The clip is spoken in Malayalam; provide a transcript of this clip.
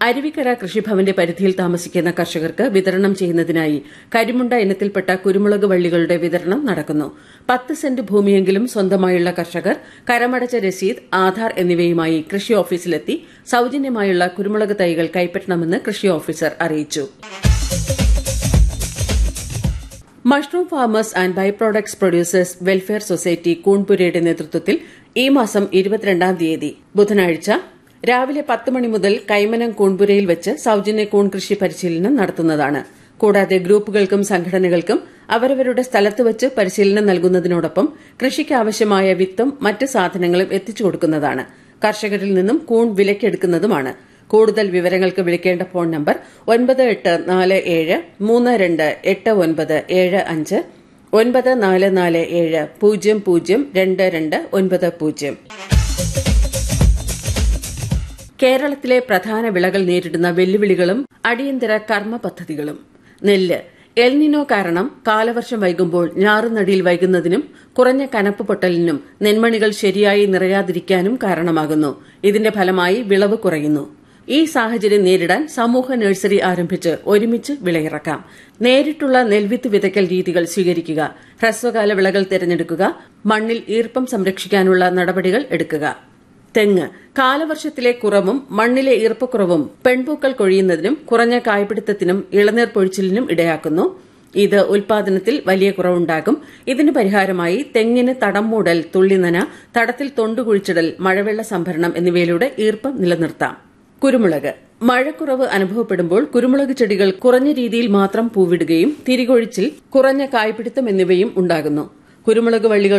അരുവിക്കര കൃഷിഭവന്റെ പരിധിയിൽ താമസിക്കുന്ന കർഷകർക്ക് വിതരണം ചെയ്യുന്നതിനായി കരിമുണ്ട ഇനത്തിൽപ്പെട്ട കുരുമുളക് വള്ളികളുടെ വിതരണം നടക്കുന്നു പത്ത് സെന്റ് ഭൂമിയെങ്കിലും സ്വന്തമായുള്ള കർഷകർ കരമടച്ച രസീത് ആധാർ എന്നിവയുമായി കൃഷി ഓഫീസിലെത്തി സൌജന്യമായുള്ള കുരുമുളക് തൈകൾ കൈപ്പറ്റണമെന്ന് കൃഷി ഓഫീസർ അറിയിച്ചു mushroom farmers and by products producers welfare society കൂൺപുരയുടെ നേതൃത്വത്തിൽ ഈ മാസം ഇരുപത്തിരണ്ടാം തീയതി ബുധനാഴ്ച രാവിലെ പത്ത് മണി മുതൽ കൈമനം കൂൺപുരയിൽ വെച്ച് സൌജന്യ കൂൺ കൃഷി പരിശീലനം നടത്തുന്നതാണ് കൂടാതെ ഗ്രൂപ്പുകൾക്കും സംഘടനകൾക്കും അവരവരുടെ സ്ഥലത്ത് വെച്ച് പരിശീലനം നൽകുന്നതിനോടൊപ്പം കൃഷിക്ക് ആവശ്യമായ വിത്തും മറ്റ് സാധനങ്ങളും എത്തിച്ചു കൊടുക്കുന്നതാണ് കർഷകരിൽ നിന്നും കൂൺ വിലക്കെടുക്കുന്നതുമാണ് കൂടുതൽ വിവരങ്ങൾക്ക് വിളിക്കേണ്ട ഫോൺ നമ്പർ ഒൻപത് എട്ട് നാല് ഏഴ് മൂന്ന് രണ്ട് എട്ട് ഒൻപത് ഏഴ് അഞ്ച് ഒൻപത് നാല് നാല് ഏഴ് പൂജ്യം പൂജ്യം രണ്ട് രണ്ട് ഒൻപത് പൂജ്യം കേരളത്തിലെ പ്രധാന വിളകൾ നേരിടുന്ന വെല്ലുവിളികളും അടിയന്തര കർമ്മ പദ്ധതികളും നെല്ല് എൽനിനോ കാരണം കാലവർഷം വൈകുമ്പോൾ ഞാറുനടിയിൽ വൈകുന്നതിനും കുറഞ്ഞ കനപ്പ് പൊട്ടലിനും നെന്മണികൾ ശരിയായി നിറയാതിരിക്കാനും കാരണമാകുന്നു ഇതിന്റെ ഫലമായി വിളവ് കുറയുന്നു ഈ സാഹചര്യം നേരിടാൻ സമൂഹ നഴ്സറി ആരംഭിച്ച് ഒരുമിച്ച് വിളയിറക്കാം നേരിട്ടുള്ള നെൽവിത്ത് വിതയ്ക്കൽ രീതികൾ സ്വീകരിക്കുക ഹ്രസ്വകാല വിളകൾ തിരഞ്ഞെടുക്കുക മണ്ണിൽ ഈർപ്പം സംരക്ഷിക്കാനുള്ള നടപടികൾ എടുക്കുക തെങ്ങ് കാലവർഷത്തിലെ കുറവും മണ്ണിലെ ഈർപ്പക്കുറവും പെൺപൂക്കൾ കൊഴിയുന്നതിനും കുറഞ്ഞ കായ്പിടുത്തത്തിനും ഇളനീർ പൊഴിച്ചിലിനും ഇടയാക്കുന്നു ഇത് ഉൽപാദനത്തിൽ വലിയ കുറവുണ്ടാകും ഇതിന് പരിഹാരമായി തെങ്ങിന് തടം മൂടൽ തുള്ളിനന തടത്തിൽ തൊണ്ടുകുഴിച്ചിടൽ മഴവെള്ള സംഭരണം എന്നിവയിലൂടെ ഈർപ്പം നിലനിർത്താം കുരുമുളക് മഴക്കുറവ് അനുഭവപ്പെടുമ്പോൾ കുരുമുളക് ചെടികൾ കുറഞ്ഞ രീതിയിൽ മാത്രം പൂവിടുകയും തിരികൊഴിച്ചിൽ കുറഞ്ഞ കായ്പിടുത്തം എന്നിവയും ഉണ്ടാകുന്നു കുരുമുളക് വള്ളികൾ